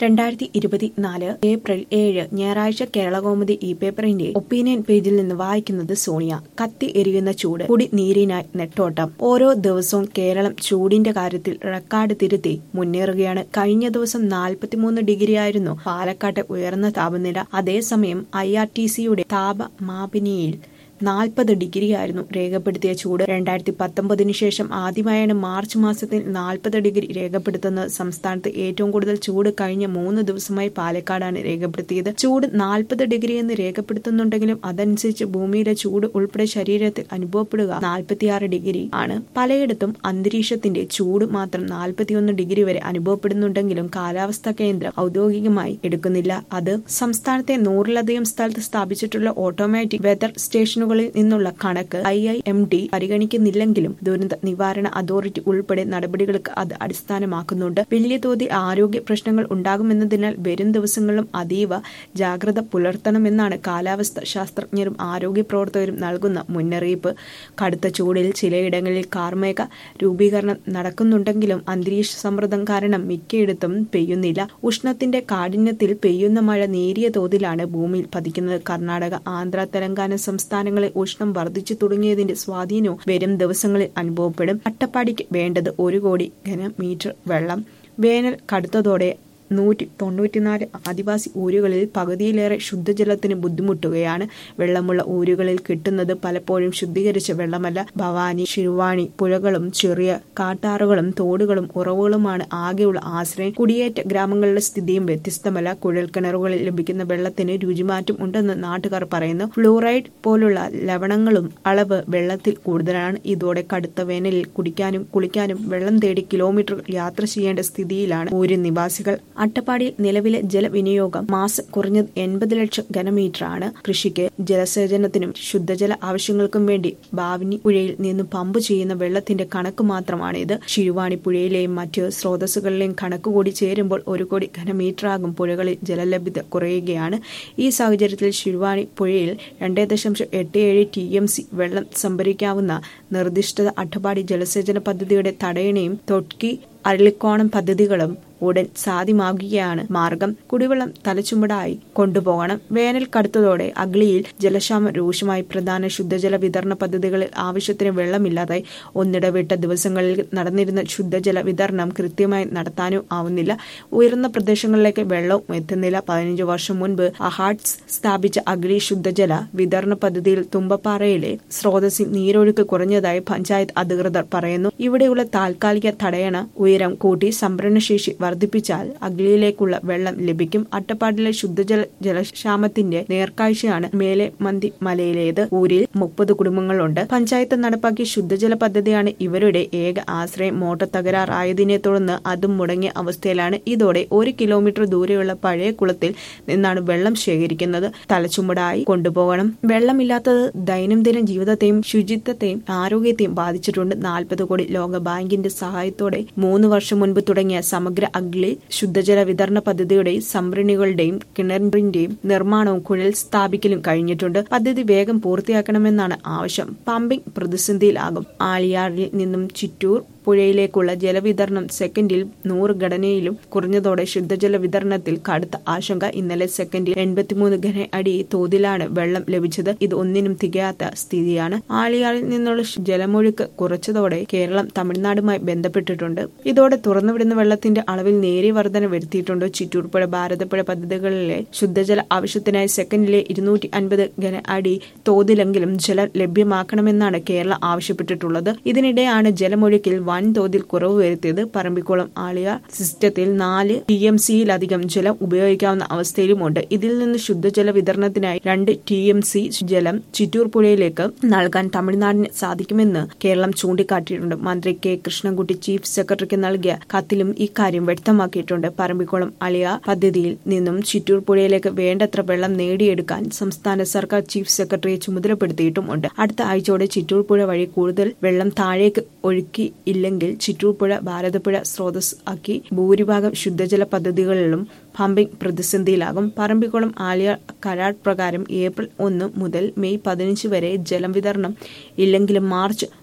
രണ്ടായിരത്തി ഇരുപത്തിനാല് ഏപ്രിൽ ഏഴ് ഞായറാഴ്ച കേരളകൗമുദി ഈ പേപ്പറിന്റെ ഒപ്പീനിയൻ പേജിൽ നിന്ന് വായിക്കുന്നത് സോണിയ കത്തി എരിയുന്ന ചൂട് കുടി നീരിനായി നെട്ടോട്ടം ഓരോ ദിവസവും കേരളം ചൂടിന്റെ കാര്യത്തിൽ റെക്കോർഡ് തിരുത്തി മുന്നേറുകയാണ് കഴിഞ്ഞ ദിവസം നാൽപ്പത്തിമൂന്ന് ഡിഗ്രിയായിരുന്നു പാലക്കാട്ടെ ഉയർന്ന താപനില അതേസമയം ഐ ആർ ടി സിയുടെ താപമാപിനിയിൽ നാൽപ്പത് ഡിഗ്രിയായിരുന്നു രേഖപ്പെടുത്തിയ ചൂട് രണ്ടായിരത്തി പത്തൊമ്പതിനു ശേഷം ആദ്യമായാണ് മാർച്ച് മാസത്തിൽ നാൽപ്പത് ഡിഗ്രി രേഖപ്പെടുത്തുന്നത് സംസ്ഥാനത്ത് ഏറ്റവും കൂടുതൽ ചൂട് കഴിഞ്ഞ മൂന്ന് ദിവസമായി പാലക്കാടാണ് രേഖപ്പെടുത്തിയത് ചൂട് നാൽപ്പത് ഡിഗ്രി എന്ന് രേഖപ്പെടുത്തുന്നുണ്ടെങ്കിലും അതനുസരിച്ച് ഭൂമിയിലെ ചൂട് ഉൾപ്പെടെ ശരീരത്തിൽ അനുഭവപ്പെടുക നാൽപ്പത്തിയാറ് ഡിഗ്രി ആണ് പലയിടത്തും അന്തരീക്ഷത്തിന്റെ ചൂട് മാത്രം നാൽപ്പത്തിയൊന്ന് ഡിഗ്രി വരെ അനുഭവപ്പെടുന്നുണ്ടെങ്കിലും കാലാവസ്ഥാ കേന്ദ്രം ഔദ്യോഗികമായി എടുക്കുന്നില്ല അത് സംസ്ഥാനത്തെ നൂറിലധികം സ്ഥലത്ത് സ്ഥാപിച്ചിട്ടുള്ള ഓട്ടോമാറ്റിക് വെതർ സ്റ്റേഷനുകൾ സ്റ്റേഷനുകളിൽ നിന്നുള്ള കണക്ക് ഐ ഐ എം ഡി പരിഗണിക്കുന്നില്ലെങ്കിലും ദുരന്ത നിവാരണ അതോറിറ്റി ഉൾപ്പെടെ നടപടികൾക്ക് അത് അടിസ്ഥാനമാക്കുന്നുണ്ട് വലിയ തോതിൽ ആരോഗ്യ പ്രശ്നങ്ങൾ ഉണ്ടാകുമെന്നതിനാൽ വരും ദിവസങ്ങളിലും അതീവ ജാഗ്രത പുലർത്തണമെന്നാണ് കാലാവസ്ഥ ശാസ്ത്രജ്ഞരും ആരോഗ്യ പ്രവർത്തകരും നൽകുന്ന മുന്നറിയിപ്പ് കടുത്ത ചൂടിൽ ചിലയിടങ്ങളിൽ കാർമേഘ രൂപീകരണം നടക്കുന്നുണ്ടെങ്കിലും അന്തരീക്ഷ സമ്മർദ്ദം കാരണം മിക്കയിടത്തും പെയ്യുന്നില്ല ഉഷ്ണത്തിന്റെ കാഠിന്യത്തിൽ പെയ്യുന്ന മഴ നേരിയ തോതിലാണ് ഭൂമിയിൽ പതിക്കുന്നത് കർണാടക ആന്ധ്ര തെലങ്കാന സംസ്ഥാനങ്ങളിൽ ഉഷ്ണം വർദ്ധിച്ചു തുടങ്ങിയതിന്റെ സ്വാധീനവും വരും ദിവസങ്ങളിൽ അനുഭവപ്പെടും അട്ടപ്പാടിക്ക് വേണ്ടത് ഒരു കോടി ഘനമീറ്റർ വെള്ളം വേനൽ കടുത്തതോടെ നൂറ്റി തൊണ്ണൂറ്റിനാല് ആദിവാസി ഊരുകളിൽ പകുതിയിലേറെ ശുദ്ധജലത്തിന് ബുദ്ധിമുട്ടുകയാണ് വെള്ളമുള്ള ഊരുകളിൽ കിട്ടുന്നത് പലപ്പോഴും ശുദ്ധീകരിച്ച വെള്ളമല്ല ഭവാനി ശിരുവാണി പുഴകളും ചെറിയ കാട്ടാറുകളും തോടുകളും ഉറവുകളുമാണ് ആകെയുള്ള ആശ്രയം കുടിയേറ്റ ഗ്രാമങ്ങളുടെ സ്ഥിതിയും വ്യത്യസ്തമല്ല കുഴൽക്കിണറുകളിൽ ലഭിക്കുന്ന വെള്ളത്തിന് രുചിമാറ്റം ഉണ്ടെന്ന് നാട്ടുകാർ പറയുന്നു ഫ്ലൂറൈഡ് പോലുള്ള ലവണങ്ങളും അളവ് വെള്ളത്തിൽ കൂടുതലാണ് ഇതോടെ കടുത്ത വേനലിൽ കുടിക്കാനും കുളിക്കാനും വെള്ളം തേടി കിലോമീറ്റർ യാത്ര ചെയ്യേണ്ട സ്ഥിതിയിലാണ് ഊരിൻ നിവാസികൾ അട്ടപ്പാടിയിൽ നിലവിലെ ജലവിനിയോഗം മാസം കുറഞ്ഞത് എൺപത് ലക്ഷം ഘനമീറ്ററാണ് കൃഷിക്ക് ജലസേചനത്തിനും ശുദ്ധജല ആവശ്യങ്ങൾക്കും വേണ്ടി ബാവിനി പുഴയിൽ നിന്നും പമ്പ് ചെയ്യുന്ന വെള്ളത്തിന്റെ കണക്ക് മാത്രമാണ് ഇത് ശിരുവാണി പുഴയിലെയും മറ്റ് സ്രോതസ്സുകളിലെയും കണക്ക് കൂടി ചേരുമ്പോൾ ഒരു കോടി ഘനമീറ്ററാകും പുഴകളിൽ ജലലഭ്യത കുറയുകയാണ് ഈ സാഹചര്യത്തിൽ ശിരുവാണി പുഴയിൽ രണ്ടേ ദശാംശം എട്ട് ഏഴ് ടി എം സി വെള്ളം സംഭരിക്കാവുന്ന നിർദ്ദിഷ്ട അട്ടപ്പാടി ജലസേചന പദ്ധതിയുടെ തടയണയും തൊട്ക്കി അരളിക്കോണം പദ്ധതികളും ഉടൻ സാധ്യമാകുകയാണ് മാർഗം കുടിവെള്ളം തലച്ചുമടായി കൊണ്ടുപോകണം വേനൽ കടുത്തതോടെ അഗ്ലിയിൽ ജലക്ഷാമം രൂക്ഷമായി പ്രധാന ശുദ്ധജല വിതരണ പദ്ധതികളിൽ ആവശ്യത്തിന് വെള്ളമില്ലാതായി ഒന്നിടവിട്ട ദിവസങ്ങളിൽ നടന്നിരുന്ന ശുദ്ധജല വിതരണം കൃത്യമായി നടത്താനും ആവുന്നില്ല ഉയർന്ന പ്രദേശങ്ങളിലേക്ക് വെള്ളവും എത്തുന്നില്ല പതിനഞ്ച് വർഷം മുൻപ് അഹാട്സ് സ്ഥാപിച്ച അഗ്ലി ശുദ്ധജല വിതരണ പദ്ധതിയിൽ തുമ്പപ്പാറയിലെ സ്രോതസ്സിൽ നീരൊഴുക്ക് കുറഞ്ഞതായി പഞ്ചായത്ത് അധികൃതർ പറയുന്നു ഇവിടെയുള്ള താൽക്കാലിക തടയണ ഉയരം കൂട്ടി സംഭരണശേഷി വർദ്ധിപ്പിച്ചാൽ അഗ്ലിയിലേക്കുള്ള വെള്ളം ലഭിക്കും അട്ടപ്പാടിലെ ശുദ്ധജല ജലക്ഷാമത്തിന്റെ നേർക്കാഴ്ചയാണ് മേലെ മന്തി മലയിലേത് ഊരിൽ മുപ്പത് കുടുംബങ്ങളുണ്ട് പഞ്ചായത്ത് നടപ്പാക്കിയ ശുദ്ധജല പദ്ധതിയാണ് ഇവരുടെ ഏക ആശ്രയം മോട്ടോർ തകരാറായതിനെ തുടർന്ന് അതും മുടങ്ങിയ അവസ്ഥയിലാണ് ഇതോടെ ഒരു കിലോമീറ്റർ ദൂരെയുള്ള പഴയ കുളത്തിൽ നിന്നാണ് വെള്ളം ശേഖരിക്കുന്നത് തലച്ചുമടായി കൊണ്ടുപോകണം വെള്ളമില്ലാത്തത് ദൈനംദിന ജീവിതത്തെയും ശുചിത്വത്തെയും ആരോഗ്യത്തെയും ബാധിച്ചിട്ടുണ്ട് നാൽപ്പത് കോടി ലോക ബാങ്കിന്റെ സഹായത്തോടെ മൂന്ന് വർഷം മുൻപ് തുടങ്ങിയ സമഗ്ര അഗ്ലി ശുദ്ധജല വിതരണ പദ്ധതിയുടെയും സംഭരണികളുടെയും കിണറിന്റെയും നിർമ്മാണവും കുഴൽ സ്ഥാപിക്കലും കഴിഞ്ഞിട്ടുണ്ട് പദ്ധതി വേഗം പൂർത്തിയാക്കണമെന്നാണ് ആവശ്യം പമ്പിംഗ് പ്രതിസന്ധിയിലാകും ആളിയാറിൽ നിന്നും ചിറ്റൂർ പുഴയിലേക്കുള്ള ജലവിതരണം സെക്കൻഡിൽ നൂറ് ഘടനയിലും കുറഞ്ഞതോടെ ശുദ്ധജല വിതരണത്തിൽ കടുത്ത ആശങ്ക ഇന്നലെ സെക്കൻഡിൽ എൺപത്തിമൂന്ന് ഘന അടി തോതിലാണ് വെള്ളം ലഭിച്ചത് ഇത് ഒന്നിനും തികയാത്ത സ്ഥിതിയാണ് ആളിയാറിൽ നിന്നുള്ള ജലമൊഴുക്ക് കുറച്ചതോടെ കേരളം തമിഴ്നാടുമായി ബന്ധപ്പെട്ടിട്ടുണ്ട് ഇതോടെ തുറന്നുവിടുന്ന വെള്ളത്തിന്റെ അളവിൽ നേരിയ വർധന വരുത്തിയിട്ടുണ്ട് ചിറ്റൂർ പുഴ ഭാരതപ്പുഴ പദ്ധതികളിലെ ശുദ്ധജല ആവശ്യത്തിനായി സെക്കൻഡിലെ ഇരുന്നൂറ്റി അൻപത് ഘന അടി തോതിലെങ്കിലും ജലം ലഭ്യമാക്കണമെന്നാണ് കേരളം ആവശ്യപ്പെട്ടിട്ടുള്ളത് ഇതിനിടെയാണ് ജലമൊഴുക്കിൽ വൻതോതിൽ കുറവ് വരുത്തിയത് പറമ്പിക്കുളം ആളിയ സിസ്റ്റത്തിൽ നാല് ടി എം സിയിലധികം ജലം ഉപയോഗിക്കാവുന്ന അവസ്ഥയിലുമുണ്ട് ഇതിൽ നിന്ന് ശുദ്ധജല വിതരണത്തിനായി രണ്ട് ടി എം സി ജലം ചിറ്റൂർ പുഴയിലേക്ക് നൽകാൻ തമിഴ്നാടിന് സാധിക്കുമെന്ന് കേരളം ചൂണ്ടിക്കാട്ടിയിട്ടുണ്ട് മന്ത്രി കെ കൃഷ്ണൻകുട്ടി ചീഫ് സെക്രട്ടറിക്ക് നൽകിയ കത്തിലും ഇക്കാര്യം വ്യക്തമാക്കിയിട്ടുണ്ട് പറമ്പിക്കുളം അളിയ പദ്ധതിയിൽ നിന്നും ചിറ്റൂർ പുഴയിലേക്ക് വേണ്ടത്ര വെള്ളം നേടിയെടുക്കാൻ സംസ്ഥാന സർക്കാർ ചീഫ് സെക്രട്ടറിയെ ചുമതലപ്പെടുത്തിയിട്ടുമുണ്ട് അടുത്ത ആഴ്ചയോടെ ചിറ്റൂർ പുഴ വഴി കൂടുതൽ വെള്ളം താഴേക്ക് ഒഴുക്കി ഇല്ലെങ്കിൽ ചിറ്റൂർ പുഴ ഭാരതപ്പുഴ സ്രോതസ് ആക്കി ഭൂരിഭാഗം ശുദ്ധജല പദ്ധതികളിലും പമ്പിംഗ് പ്രതിസന്ധിയിലാകും പറമ്പിക്കുളം ആലിയ കരാർ പ്രകാരം ഏപ്രിൽ ഒന്ന് മുതൽ മെയ് പതിനഞ്ച് വരെ ജലം വിതരണം ഇല്ലെങ്കിലും മാർച്ച്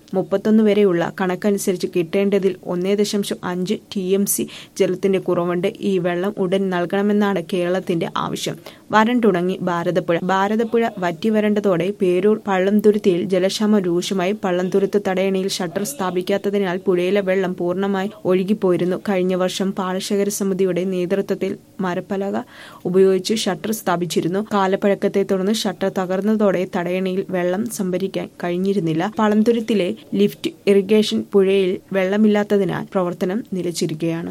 മുപ്പത്തൊന്ന് വരെയുള്ള കണക്കനുസരിച്ച് കിട്ടേണ്ടതിൽ ഒന്നേ ദശാംശം അഞ്ച് ടി എം സി ജലത്തിന്റെ കുറവുണ്ട് ഈ വെള്ളം ഉടൻ നൽകണമെന്നാണ് കേരളത്തിന്റെ ആവശ്യം വരണ്ടുണങ്ങി ഭാരതപ്പുഴ ഭാരതപ്പുഴ വറ്റി വരണ്ടതോടെ പേരൂർ പള്ളംതുരുത്തിയിൽ ജലക്ഷാമം രൂക്ഷമായി പള്ളംതുരുത്ത് തടയണയിൽ ഷട്ടർ സ്ഥാപിക്കാത്തതിനാൽ പുഴയിലെ വെള്ളം പൂർണ്ണമായി ഒഴുകിപ്പോയിരുന്നു കഴിഞ്ഞ വർഷം പാടശേഖര സമിതിയുടെ നേതൃത്വത്തിൽ മരപ്പലക ഉപയോഗിച്ച് ഷട്ടർ സ്ഥാപിച്ചിരുന്നു കാലപ്പഴക്കത്തെ തുടർന്ന് ഷട്ടർ തകർന്നതോടെ തടയണയിൽ വെള്ളം സംഭരിക്കാൻ കഴിഞ്ഞിരുന്നില്ല പളന്തുരുത്തിലെ ലിഫ്റ്റ് ഇറിഗേഷൻ പുഴയിൽ വെള്ളമില്ലാത്തതിനാൽ പ്രവർത്തനം നിലച്ചിരിക്കുകയാണ്